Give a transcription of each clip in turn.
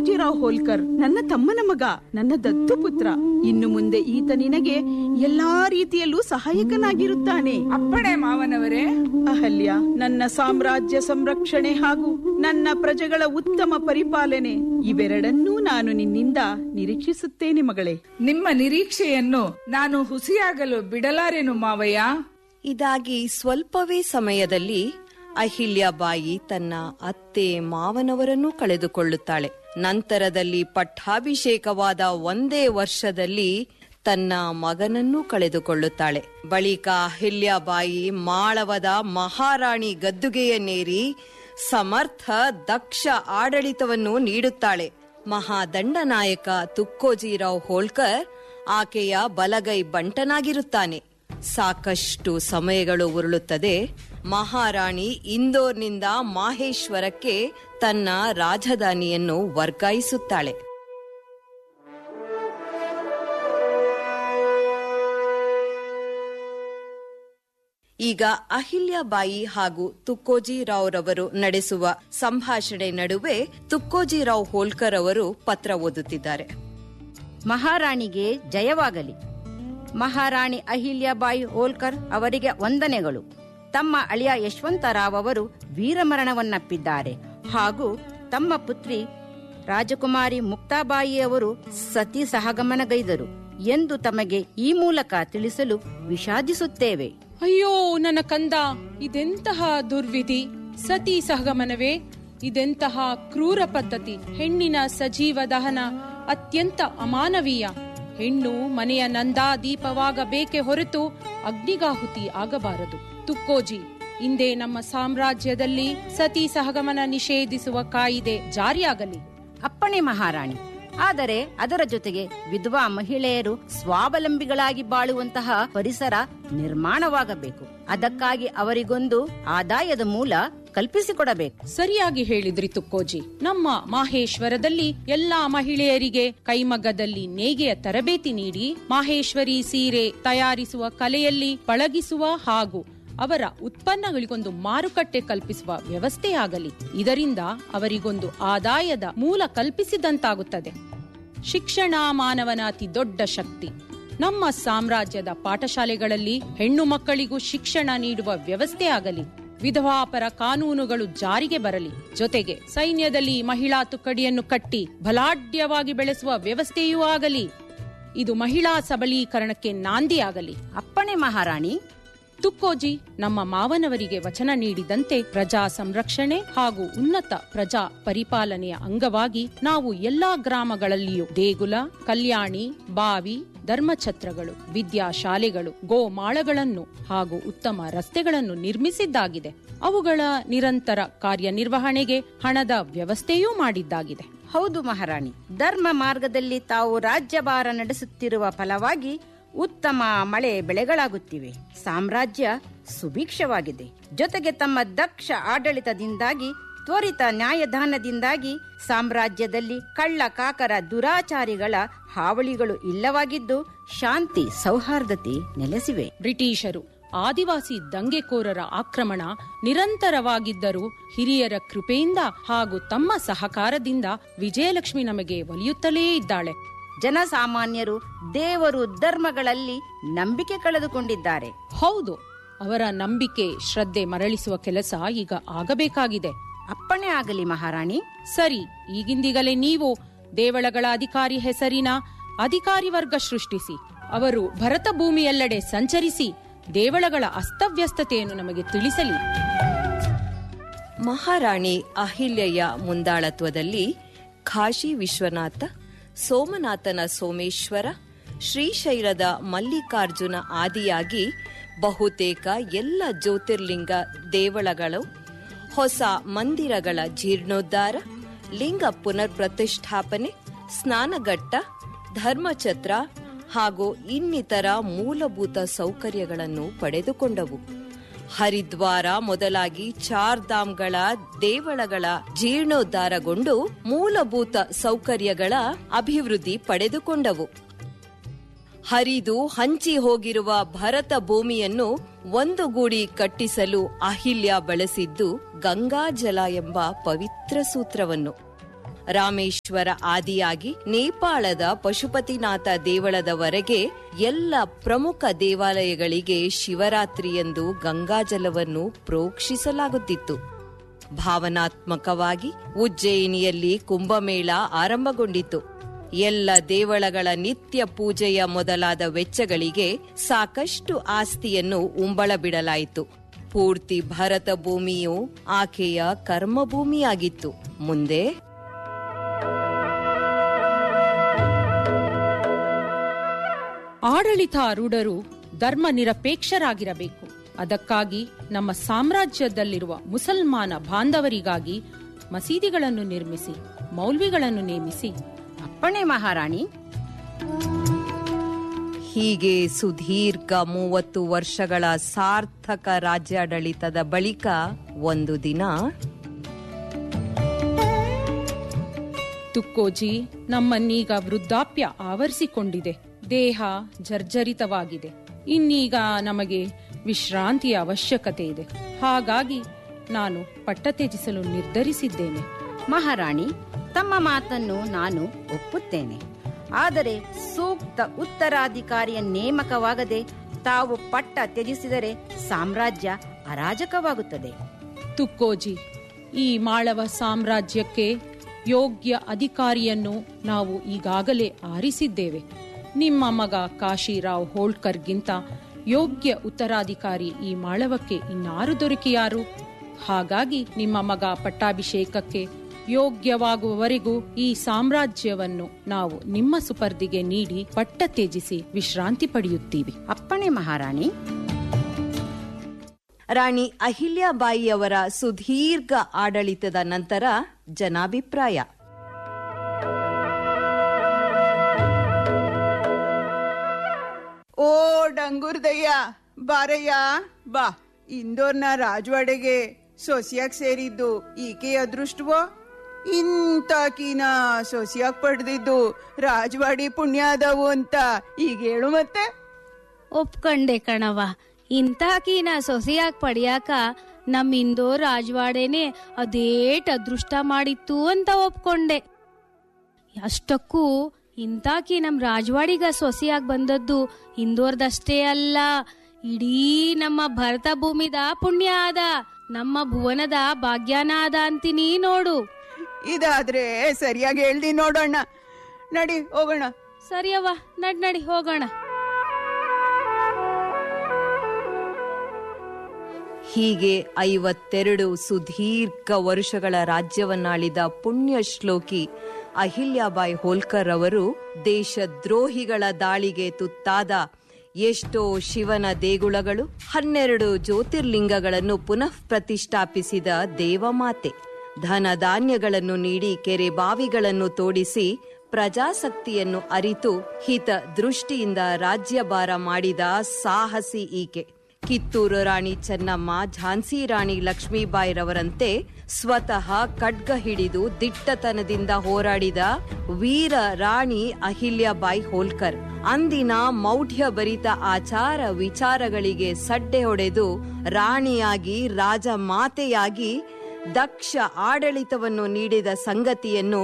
ತುಕ್ಕೋಜಿರಾವ್ ಹೋಲ್ಕರ್ ನನ್ನ ತಮ್ಮನ ಮಗ ನನ್ನ ದತ್ತು ಪುತ್ರ ಇನ್ನು ಮುಂದೆ ಈತ ನಿನಗೆ ಎಲ್ಲಾ ರೀತಿಯಲ್ಲೂ ಸಹಾಯಕನಾಗಿರುತ್ತಾನೆ ಅಪ್ಪಣೆ ಮಾವನವರೇ ಅಹಲ್ಯ ನನ್ನ ಸಾಮ್ರಾಜ್ಯ ಸಂರಕ್ಷಣೆ ಹಾಗೂ ನನ್ನ ಪ್ರಜೆಗಳ ಉತ್ತಮ ಪರಿಪಾಲನೆ ಇವೆರಡನ್ನೂ ನಾನು ನಿನ್ನಿಂದ ನಿರೀಕ್ಷಿಸುತ್ತೇನೆ ಮಗಳೇ ನಿಮ್ಮ ನಿರೀಕ್ಷೆಯನ್ನು ನಾನು ಹುಸಿಯಾಗಲು ಬಿಡಲಾರೆನು ಮಾವಯ್ಯ ಇದಾಗಿ ಸ್ವಲ್ಪವೇ ಸಮಯದಲ್ಲಿ ಅಹಿಲ್ಯಬಾಯಿ ತನ್ನ ಅತ್ತೆ ಮಾವನವರನ್ನೂ ಕಳೆದುಕೊಳ್ಳುತ್ತಾಳೆ ನಂತರದಲ್ಲಿ ಪಟ್ಟಾಭಿಷೇಕವಾದ ಒಂದೇ ವರ್ಷದಲ್ಲಿ ತನ್ನ ಮಗನನ್ನೂ ಕಳೆದುಕೊಳ್ಳುತ್ತಾಳೆ ಬಳಿಕ ಅಹಿಲ್ಯಬಾಯಿ ಮಾಳವದ ಮಹಾರಾಣಿ ಗದ್ದುಗೆಯನ್ನೇರಿ ಸಮರ್ಥ ದಕ್ಷ ಆಡಳಿತವನ್ನು ನೀಡುತ್ತಾಳೆ ಮಹಾದಂಡನಾಯಕ ತುಕ್ಕೋಜಿರಾವ್ ಹೋಳ್ಕರ್ ಆಕೆಯ ಬಲಗೈ ಬಂಟನಾಗಿರುತ್ತಾನೆ ಸಾಕಷ್ಟು ಸಮಯಗಳು ಉರುಳುತ್ತದೆ ಮಹಾರಾಣಿ ಇಂದೋರ್ನಿಂದ ಮಾಹೇಶ್ವರಕ್ಕೆ ತನ್ನ ರಾಜಧಾನಿಯನ್ನು ವರ್ಗಾಯಿಸುತ್ತಾಳೆ ಈಗ ಅಹಿಲ್ಯಬಾಯಿ ಹಾಗೂ ತುಕ್ಕೋಜಿರಾವ್ರವರು ನಡೆಸುವ ಸಂಭಾಷಣೆ ನಡುವೆ ತುಕ್ಕೋಜಿರಾವ್ ಹೋಳ್ಕರ್ ಅವರು ಪತ್ರ ಓದುತ್ತಿದ್ದಾರೆ ಮಹಾರಾಣಿಗೆ ಜಯವಾಗಲಿ ಮಹಾರಾಣಿ ಅಹಿಲ್ಯಾಬಾಯಿ ಹೋಲ್ಕರ್ ಅವರಿಗೆ ವಂದನೆಗಳು ತಮ್ಮ ಅಳಿಯ ಯಶವಂತರಾವ್ ಅವರು ವೀರಮರಣವನ್ನಪ್ಪಿದ್ದಾರೆ ಹಾಗೂ ತಮ್ಮ ಪುತ್ರಿ ರಾಜಕುಮಾರಿ ಮುಕ್ತಾಬಾಯಿ ಅವರು ಸತಿ ಸಹಗಮನಗೈದರು ಎಂದು ತಮಗೆ ಈ ಮೂಲಕ ತಿಳಿಸಲು ವಿಷಾದಿಸುತ್ತೇವೆ ಅಯ್ಯೋ ನನ್ನ ಕಂದ ಇದೆಂತಹ ದುರ್ವಿಧಿ ಸತಿ ಸಹಗಮನವೇ ಇದೆಂತಹ ಕ್ರೂರ ಪದ್ಧತಿ ಹೆಣ್ಣಿನ ಸಜೀವ ದಹನ ಅತ್ಯಂತ ಅಮಾನವೀಯ ಹೆಣ್ಣು ಮನೆಯ ನಂದಾ ದೀಪವಾಗಬೇಕೆ ಹೊರತು ಅಗ್ನಿಗಾಹುತಿ ಆಗಬಾರದು ತುಕ್ಕೋಜಿ ಇಂದೇ ನಮ್ಮ ಸಾಮ್ರಾಜ್ಯದಲ್ಲಿ ಸತಿ ಸಹಗಮನ ನಿಷೇಧಿಸುವ ಕಾಯಿದೆ ಜಾರಿಯಾಗಲಿ ಅಪ್ಪಣೆ ಮಹಾರಾಣಿ ಆದರೆ ಅದರ ಜೊತೆಗೆ ವಿಧವಾ ಮಹಿಳೆಯರು ಸ್ವಾವಲಂಬಿಗಳಾಗಿ ಬಾಳುವಂತಹ ಪರಿಸರ ನಿರ್ಮಾಣವಾಗಬೇಕು ಅದಕ್ಕಾಗಿ ಅವರಿಗೊಂದು ಆದಾಯದ ಮೂಲ ಕಲ್ಪಿಸಿಕೊಡಬೇಕು ಸರಿಯಾಗಿ ಹೇಳಿದ್ರಿ ತುಕ್ಕೋಜಿ ನಮ್ಮ ಮಾಹೇಶ್ವರದಲ್ಲಿ ಎಲ್ಲಾ ಮಹಿಳೆಯರಿಗೆ ಕೈಮಗ್ಗದಲ್ಲಿ ನೇಯ್ಗೆಯ ತರಬೇತಿ ನೀಡಿ ಮಾಹೇಶ್ವರಿ ಸೀರೆ ತಯಾರಿಸುವ ಕಲೆಯಲ್ಲಿ ಪಳಗಿಸುವ ಹಾಗೂ ಅವರ ಉತ್ಪನ್ನಗಳಿಗೊಂದು ಮಾರುಕಟ್ಟೆ ಕಲ್ಪಿಸುವ ವ್ಯವಸ್ಥೆಯಾಗಲಿ ಇದರಿಂದ ಅವರಿಗೊಂದು ಆದಾಯದ ಮೂಲ ಕಲ್ಪಿಸಿದಂತಾಗುತ್ತದೆ ಶಿಕ್ಷಣ ಮಾನವನ ಅತಿ ದೊಡ್ಡ ಶಕ್ತಿ ನಮ್ಮ ಸಾಮ್ರಾಜ್ಯದ ಪಾಠಶಾಲೆಗಳಲ್ಲಿ ಹೆಣ್ಣು ಮಕ್ಕಳಿಗೂ ಶಿಕ್ಷಣ ನೀಡುವ ವ್ಯವಸ್ಥೆ ಆಗಲಿ ವಿಧವಾಪರ ಕಾನೂನುಗಳು ಜಾರಿಗೆ ಬರಲಿ ಜೊತೆಗೆ ಸೈನ್ಯದಲ್ಲಿ ಮಹಿಳಾ ತುಕ್ಕಡಿಯನ್ನು ಕಟ್ಟಿ ಬಲಾಢ್ಯವಾಗಿ ಬೆಳೆಸುವ ವ್ಯವಸ್ಥೆಯೂ ಆಗಲಿ ಇದು ಮಹಿಳಾ ಸಬಲೀಕರಣಕ್ಕೆ ನಾಂದಿಯಾಗಲಿ ಅಪ್ಪಣೆ ಮಹಾರಾಣಿ ತುಕ್ಕೋಜಿ ನಮ್ಮ ಮಾವನವರಿಗೆ ವಚನ ನೀಡಿದಂತೆ ಪ್ರಜಾ ಸಂರಕ್ಷಣೆ ಹಾಗೂ ಉನ್ನತ ಪ್ರಜಾ ಪರಿಪಾಲನೆಯ ಅಂಗವಾಗಿ ನಾವು ಎಲ್ಲಾ ಗ್ರಾಮಗಳಲ್ಲಿಯೂ ದೇಗುಲ ಕಲ್ಯಾಣಿ ಬಾವಿ ಧರ್ಮಛತ್ರಗಳು ವಿದ್ಯಾಶಾಲೆಗಳು ಗೋಮಾಳಗಳನ್ನು ಹಾಗೂ ಉತ್ತಮ ರಸ್ತೆಗಳನ್ನು ನಿರ್ಮಿಸಿದ್ದಾಗಿದೆ ಅವುಗಳ ನಿರಂತರ ಕಾರ್ಯನಿರ್ವಹಣೆಗೆ ಹಣದ ವ್ಯವಸ್ಥೆಯೂ ಮಾಡಿದ್ದಾಗಿದೆ ಹೌದು ಮಹಾರಾಣಿ ಧರ್ಮ ಮಾರ್ಗದಲ್ಲಿ ತಾವು ರಾಜ್ಯಭಾರ ನಡೆಸುತ್ತಿರುವ ಫಲವಾಗಿ ಉತ್ತಮ ಮಳೆ ಬೆಳೆಗಳಾಗುತ್ತಿವೆ ಸಾಮ್ರಾಜ್ಯ ಸುಭಿಕ್ಷವಾಗಿದೆ ಜೊತೆಗೆ ತಮ್ಮ ದಕ್ಷ ಆಡಳಿತದಿಂದಾಗಿ ತ್ವರಿತ ನ್ಯಾಯದಾನದಿಂದಾಗಿ ಸಾಮ್ರಾಜ್ಯದಲ್ಲಿ ಕಳ್ಳ ಕಾಕರ ದುರಾಚಾರಿಗಳ ಹಾವಳಿಗಳು ಇಲ್ಲವಾಗಿದ್ದು ಶಾಂತಿ ಸೌಹಾರ್ದತೆ ನೆಲೆಸಿವೆ ಬ್ರಿಟಿಷರು ಆದಿವಾಸಿ ದಂಗೆಕೋರರ ಆಕ್ರಮಣ ನಿರಂತರವಾಗಿದ್ದರೂ ಹಿರಿಯರ ಕೃಪೆಯಿಂದ ಹಾಗೂ ತಮ್ಮ ಸಹಕಾರದಿಂದ ವಿಜಯಲಕ್ಷ್ಮಿ ನಮಗೆ ಒಲಿಯುತ್ತಲೇ ಇದ್ದಾಳೆ ಜನಸಾಮಾನ್ಯರು ದೇವರು ಧರ್ಮಗಳಲ್ಲಿ ನಂಬಿಕೆ ಕಳೆದುಕೊಂಡಿದ್ದಾರೆ ಹೌದು ಅವರ ನಂಬಿಕೆ ಶ್ರದ್ಧೆ ಮರಳಿಸುವ ಕೆಲಸ ಈಗ ಆಗಬೇಕಾಗಿದೆ ಅಪ್ಪಣೆ ಆಗಲಿ ಮಹಾರಾಣಿ ಸರಿ ಈಗಿಂದೀಗಲೇ ನೀವು ದೇವಳಗಳ ಅಧಿಕಾರಿ ಹೆಸರಿನ ಅಧಿಕಾರಿ ವರ್ಗ ಸೃಷ್ಟಿಸಿ ಅವರು ಭರತ ಭೂಮಿಯೆಲ್ಲೆಡೆ ಸಂಚರಿಸಿ ದೇವಳಗಳ ಅಸ್ತವ್ಯಸ್ತತೆಯನ್ನು ನಮಗೆ ತಿಳಿಸಲಿ ಮಹಾರಾಣಿ ಅಹಿಲ್ಯೆಯ ಮುಂದಾಳತ್ವದಲ್ಲಿ ಕಾಶಿ ವಿಶ್ವನಾಥ ಸೋಮನಾಥನ ಸೋಮೇಶ್ವರ ಶ್ರೀಶೈಲದ ಮಲ್ಲಿಕಾರ್ಜುನ ಆದಿಯಾಗಿ ಬಹುತೇಕ ಎಲ್ಲ ಜ್ಯೋತಿರ್ಲಿಂಗ ದೇವಳಗಳು ಹೊಸ ಮಂದಿರಗಳ ಜೀರ್ಣೋದ್ಧಾರ ಲಿಂಗ ಪುನರ್ ಪ್ರತಿಷ್ಠಾಪನೆ ಸ್ನಾನಘಟ್ಟ ಧರ್ಮಛತ್ರ ಹಾಗೂ ಇನ್ನಿತರ ಮೂಲಭೂತ ಸೌಕರ್ಯಗಳನ್ನು ಪಡೆದುಕೊಂಡವು ಹರಿದ್ವಾರ ಮೊದಲಾಗಿ ಚಾರ್ಧಾಮ್ಗಳ ದೇವಳಗಳ ಜೀರ್ಣೋದ್ಧಾರಗೊಂಡು ಮೂಲಭೂತ ಸೌಕರ್ಯಗಳ ಅಭಿವೃದ್ಧಿ ಪಡೆದುಕೊಂಡವು ಹರಿದು ಹಂಚಿ ಹೋಗಿರುವ ಭರತ ಭೂಮಿಯನ್ನು ಒಂದುಗೂಡಿ ಕಟ್ಟಿಸಲು ಅಹಿಲ್ಯ ಬಳಸಿದ್ದು ಗಂಗಾಜಲ ಎಂಬ ಪವಿತ್ರ ಸೂತ್ರವನ್ನು ರಾಮೇಶ್ವರ ಆದಿಯಾಗಿ ನೇಪಾಳದ ಪಶುಪತಿನಾಥ ದೇವಳದವರೆಗೆ ಎಲ್ಲ ಪ್ರಮುಖ ದೇವಾಲಯಗಳಿಗೆ ಶಿವರಾತ್ರಿಯಂದು ಗಂಗಾಜಲವನ್ನು ಪ್ರೋಕ್ಷಿಸಲಾಗುತ್ತಿತ್ತು ಭಾವನಾತ್ಮಕವಾಗಿ ಉಜ್ಜಯಿನಿಯಲ್ಲಿ ಕುಂಭಮೇಳ ಆರಂಭಗೊಂಡಿತು ಎಲ್ಲ ದೇವಳಗಳ ನಿತ್ಯ ಪೂಜೆಯ ಮೊದಲಾದ ವೆಚ್ಚಗಳಿಗೆ ಸಾಕಷ್ಟು ಆಸ್ತಿಯನ್ನು ಉಂಬಳ ಬಿಡಲಾಯಿತು ಪೂರ್ತಿ ಭರತ ಭೂಮಿಯು ಆಕೆಯ ಕರ್ಮಭೂಮಿಯಾಗಿತ್ತು ಮುಂದೆ ಆಡಳಿತಾರೂಢರು ಧರ್ಮ ನಿರಪೇಕ್ಷರಾಗಿರಬೇಕು ಅದಕ್ಕಾಗಿ ನಮ್ಮ ಸಾಮ್ರಾಜ್ಯದಲ್ಲಿರುವ ಮುಸಲ್ಮಾನ ಬಾಂಧವರಿಗಾಗಿ ಮಸೀದಿಗಳನ್ನು ನಿರ್ಮಿಸಿ ಮೌಲ್ವಿಗಳನ್ನು ನೇಮಿಸಿ ಅಪ್ಪಣೆ ಮಹಾರಾಣಿ ಹೀಗೆ ಸುದೀರ್ಘ ಮೂವತ್ತು ವರ್ಷಗಳ ಸಾರ್ಥಕ ರಾಜ್ಯಾಡಳಿತದ ಬಳಿಕ ಒಂದು ದಿನ ತುಕ್ಕೋಜಿ ನಮ್ಮನ್ನೀಗ ವೃದ್ಧಾಪ್ಯ ಆವರಿಸಿಕೊಂಡಿದೆ ದೇಹ ಜರ್ಜರಿತವಾಗಿದೆ ಇನ್ನೀಗ ನಮಗೆ ವಿಶ್ರಾಂತಿಯ ಅವಶ್ಯಕತೆ ಇದೆ ಹಾಗಾಗಿ ನಾನು ಪಟ್ಟ ತ್ಯಜಿಸಲು ನಿರ್ಧರಿಸಿದ್ದೇನೆ ಮಹಾರಾಣಿ ತಮ್ಮ ಮಾತನ್ನು ನಾನು ಒಪ್ಪುತ್ತೇನೆ ಆದರೆ ಸೂಕ್ತ ಉತ್ತರಾಧಿಕಾರಿಯ ನೇಮಕವಾಗದೆ ತಾವು ಪಟ್ಟ ತ್ಯಜಿಸಿದರೆ ಸಾಮ್ರಾಜ್ಯ ಅರಾಜಕವಾಗುತ್ತದೆ ತುಕ್ಕೋಜಿ ಈ ಮಾಳವ ಸಾಮ್ರಾಜ್ಯಕ್ಕೆ ಯೋಗ್ಯ ಅಧಿಕಾರಿಯನ್ನು ನಾವು ಈಗಾಗಲೇ ಆರಿಸಿದ್ದೇವೆ ನಿಮ್ಮ ಮಗ ಕಾಶಿರಾವ್ ಹೋಳ್ಕರ್ಗಿಂತ ಯೋಗ್ಯ ಉತ್ತರಾಧಿಕಾರಿ ಈ ಮಾಳವಕ್ಕೆ ಇನ್ನಾರು ದೊರಕಿಯಾರು ಹಾಗಾಗಿ ನಿಮ್ಮ ಮಗ ಪಟ್ಟಾಭಿಷೇಕಕ್ಕೆ ಯೋಗ್ಯವಾಗುವವರೆಗೂ ಈ ಸಾಮ್ರಾಜ್ಯವನ್ನು ನಾವು ನಿಮ್ಮ ಸುಪರ್ದಿಗೆ ನೀಡಿ ಪಟ್ಟ ತ್ಯಜಿಸಿ ವಿಶ್ರಾಂತಿ ಪಡೆಯುತ್ತೀವಿ ಅಪ್ಪಣೆ ಮಹಾರಾಣಿ ರಾಣಿ ಅಹಿಲ್ಯಾಬಾಯಿಯವರ ಸುದೀರ್ಘ ಆಡಳಿತದ ನಂತರ ಜನಾಭಿಪ್ರಾಯ ಓ ಡಂಗುರ್ದಯ್ಯ ಬಾರಯ್ಯ ಬಾ ಇಂದೋರ್ನ ರಾಜವಾಡೆಗೆ ಸೊಸಿಯಾಗ್ ಸೇರಿದ್ದು ಈಕೆ ಅದೃಷ್ಟವೋ ಇಂತಾಕಿನ ಸೊಸಿಯಾಗ್ ಪಡೆದಿದ್ದು ರಾಜವಾಡಿ ಪುಣ್ಯ ಆದವು ಅಂತ ಈಗ ಹೇಳು ಮತ್ತೆ ಒಪ್ಕಂಡೆ ಕಣವ ಇಂತಾಕಿನ ಸೊಸೆಯಾಗ್ ಪಡಿಯಾಕ ನಮ್ ಇಂದೋ ರಾಜವಾಡೆನೆ ಅದೇಟ್ ಅದೃಷ್ಟ ಮಾಡಿತ್ತು ಅಂತ ಒಪ್ಕೊಂಡೆ ಅಷ್ಟಕ್ಕೂ ಇಂತಾಕಿ ನಮ್ ರಾಜವಾಡಿಗ ಸೊಸೆಯಾಗ್ ಬಂದದ್ದು ಇಂದೋರ್ದಷ್ಟೇ ಅಲ್ಲ ಇಡೀ ನಮ್ಮ ಭರತ ಭೂಮಿದ ಪುಣ್ಯ ಆದ ನಮ್ಮ ಭುವನದ ಭಾಗ್ಯನ ಆದ ಅಂತೀನಿ ನೋಡು ಇದಾದ್ರೆ ಸರಿಯಾಗಿ ಹೇಳ್ದಿ ನೋಡೋಣ ನಡಿ ಹೋಗೋಣ ಸರಿಯವ್ವ ನಡ್ ನಡಿ ಹೋಗೋಣ ಹೀಗೆ ಐವತ್ತೆರಡು ಸುದೀರ್ಘ ವರುಷಗಳ ರಾಜ್ಯವನ್ನಾಳಿದ ಪುಣ್ಯ ಶ್ಲೋಕಿ ಅಹಿಲ್ಯಾಬಾಯಿ ಹೋಲ್ಕರ್ ಅವರು ದೇಶದ್ರೋಹಿಗಳ ದಾಳಿಗೆ ತುತ್ತಾದ ಎಷ್ಟೋ ಶಿವನ ದೇಗುಲಗಳು ಹನ್ನೆರಡು ಜ್ಯೋತಿರ್ಲಿಂಗಗಳನ್ನು ಪುನಃ ಪ್ರತಿಷ್ಠಾಪಿಸಿದ ದೇವಮಾತೆ ಧನ ಧಾನ್ಯಗಳನ್ನು ನೀಡಿ ಕೆರೆ ಬಾವಿಗಳನ್ನು ತೋಡಿಸಿ ಪ್ರಜಾಸಕ್ತಿಯನ್ನು ಅರಿತು ಹಿತ ದೃಷ್ಟಿಯಿಂದ ರಾಜ್ಯಭಾರ ಮಾಡಿದ ಸಾಹಸಿ ಈಕೆ ಕಿತ್ತೂರು ರಾಣಿ ಚೆನ್ನಮ್ಮ ಝಾನ್ಸಿ ರಾಣಿ ಲಕ್ಷ್ಮೀಬಾಯಿರವರಂತೆ ಸ್ವತಃ ಖಡ್ಗ ಹಿಡಿದು ದಿಟ್ಟತನದಿಂದ ಹೋರಾಡಿದ ವೀರ ರಾಣಿ ಅಹಿಲ್ಯಾಬಾಯಿ ಹೋಲ್ಕರ್ ಅಂದಿನ ಮೌಢ್ಯ ಭರಿತ ಆಚಾರ ವಿಚಾರಗಳಿಗೆ ಸಡ್ಡೆ ಹೊಡೆದು ರಾಣಿಯಾಗಿ ರಾಜ ಮಾತೆಯಾಗಿ ದಕ್ಷ ಆಡಳಿತವನ್ನು ನೀಡಿದ ಸಂಗತಿಯನ್ನು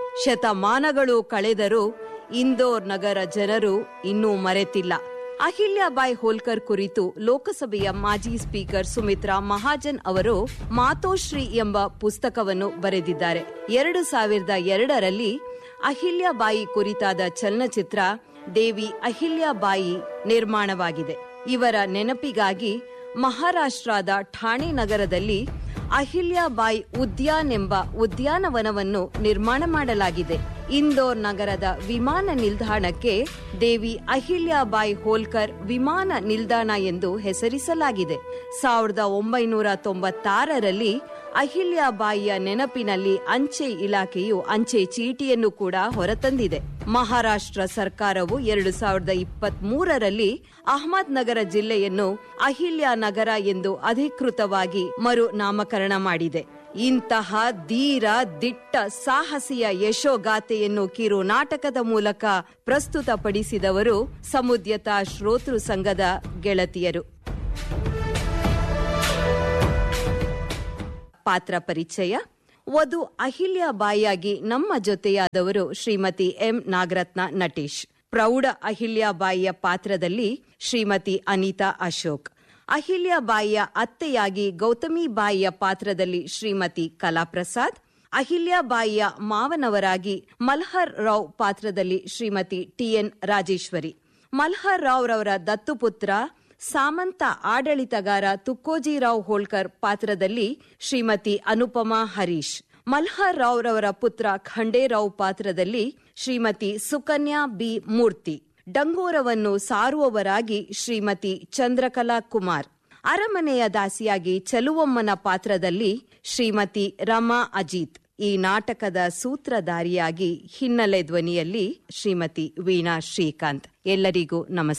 ಶತಮಾನಗಳು ಕಳೆದರೂ ಇಂದೋರ್ ನಗರ ಜನರು ಇನ್ನೂ ಮರೆತಿಲ್ಲ ಅಹಿಲ್ಯಾಬಾಯಿ ಹೋಲ್ಕರ್ ಕುರಿತು ಲೋಕಸಭೆಯ ಮಾಜಿ ಸ್ಪೀಕರ್ ಸುಮಿತ್ರಾ ಮಹಾಜನ್ ಅವರು ಮಾತೋಶ್ರೀ ಎಂಬ ಪುಸ್ತಕವನ್ನು ಬರೆದಿದ್ದಾರೆ ಎರಡು ಸಾವಿರದ ಎರಡರಲ್ಲಿ ಅಹಿಲ್ಯಾಬಾಯಿ ಕುರಿತಾದ ಚಲನಚಿತ್ರ ದೇವಿ ಅಹಿಲ್ಯಾಬಾಯಿ ನಿರ್ಮಾಣವಾಗಿದೆ ಇವರ ನೆನಪಿಗಾಗಿ ಮಹಾರಾಷ್ಟ್ರದ ಠಾಣೆ ನಗರದಲ್ಲಿ ಅಹಿಲ್ಯಾಬಾಯಿ ಉದ್ಯಾನ್ ಎಂಬ ಉದ್ಯಾನವನವನ್ನು ನಿರ್ಮಾಣ ಮಾಡಲಾಗಿದೆ ಇಂದೋರ್ ನಗರದ ವಿಮಾನ ನಿಲ್ದಾಣಕ್ಕೆ ದೇವಿ ಅಹಿಲ್ಯಾಬಾಯಿ ಹೋಲ್ಕರ್ ವಿಮಾನ ನಿಲ್ದಾಣ ಎಂದು ಹೆಸರಿಸಲಾಗಿದೆ ಸಾವಿರದ ಒಂಬೈನೂರ ತೊಂಬತ್ತಾರರಲ್ಲಿ ಅಹಿಲ್ಯಾಬಾಯಿಯ ನೆನಪಿನಲ್ಲಿ ಅಂಚೆ ಇಲಾಖೆಯು ಅಂಚೆ ಚೀಟಿಯನ್ನು ಕೂಡ ಹೊರತಂದಿದೆ ಮಹಾರಾಷ್ಟ್ರ ಸರ್ಕಾರವು ಎರಡು ಸಾವಿರದ ಇಪ್ಪತ್ತ್ ಮೂರರಲ್ಲಿ ಅಹಮದ್ ನಗರ ಜಿಲ್ಲೆಯನ್ನು ಅಹಿಲ್ಯಾ ನಗರ ಎಂದು ಅಧಿಕೃತವಾಗಿ ಮರು ನಾಮಕರಣ ಮಾಡಿದೆ ಇಂತಹ ಧೀರ ದಿಟ್ಟ ಸಾಹಸಿಯ ಯಶೋಗಾಥೆಯನ್ನು ಕಿರು ನಾಟಕದ ಮೂಲಕ ಪ್ರಸ್ತುತಪಡಿಸಿದವರು ಸಮುದ್ಯತಾ ಶ್ರೋತೃ ಸಂಘದ ಗೆಳತಿಯರು ಪಾತ್ರ ಪರಿಚಯ ವಧು ಅಹಿಲ್ಯಾಬಾಯಿಯಾಗಿ ನಮ್ಮ ಜೊತೆಯಾದವರು ಶ್ರೀಮತಿ ಎಂ ನಾಗರತ್ನ ನಟೇಶ್ ಪ್ರೌಢ ಅಹಿಲ್ಯಾಬಾಯಿಯ ಪಾತ್ರದಲ್ಲಿ ಶ್ರೀಮತಿ ಅನಿತಾ ಅಶೋಕ್ ಅಹಿಲ್ಯಾಬಾಯಿಯ ಅತ್ತೆಯಾಗಿ ಗೌತಮಿಬಾಯಿಯ ಪಾತ್ರದಲ್ಲಿ ಶ್ರೀಮತಿ ಕಲಾಪ್ರಸಾದ್ ಅಹಿಲ್ಯಾಬಾಯಿಯ ಮಾವನವರಾಗಿ ಮಲ್ಹರ್ ರಾವ್ ಪಾತ್ರದಲ್ಲಿ ಶ್ರೀಮತಿ ಟಿಎನ್ ರಾಜೇಶ್ವರಿ ಮಲ್ಹರ್ ರಾವ್ ರವರ ದತ್ತುಪುತ್ರ ಸಾಮಂತ ಆಡಳಿತಗಾರ ತುಕ್ಕೋಜಿರಾವ್ ಹೋಳ್ಕರ್ ಪಾತ್ರದಲ್ಲಿ ಶ್ರೀಮತಿ ಅನುಪಮಾ ಹರೀಶ್ ಮಲ್ಹರ್ ರಾವ್ ರವರ ಪುತ್ರ ಖಂಡೇರಾವ್ ಪಾತ್ರದಲ್ಲಿ ಶ್ರೀಮತಿ ಸುಕನ್ಯಾ ಬಿ ಮೂರ್ತಿ ಡಂಗೋರವನ್ನು ಸಾರುವವರಾಗಿ ಶ್ರೀಮತಿ ಚಂದ್ರಕಲಾ ಕುಮಾರ್ ಅರಮನೆಯ ದಾಸಿಯಾಗಿ ಚಲುವಮ್ಮನ ಪಾತ್ರದಲ್ಲಿ ಶ್ರೀಮತಿ ರಮಾ ಅಜಿತ್ ಈ ನಾಟಕದ ಸೂತ್ರಧಾರಿಯಾಗಿ ಹಿನ್ನೆಲೆ ಧ್ವನಿಯಲ್ಲಿ ಶ್ರೀಮತಿ ವೀಣಾ ಶ್ರೀಕಾಂತ್ ಎಲ್ಲರಿಗೂ ನಮಸ್ಕಾರ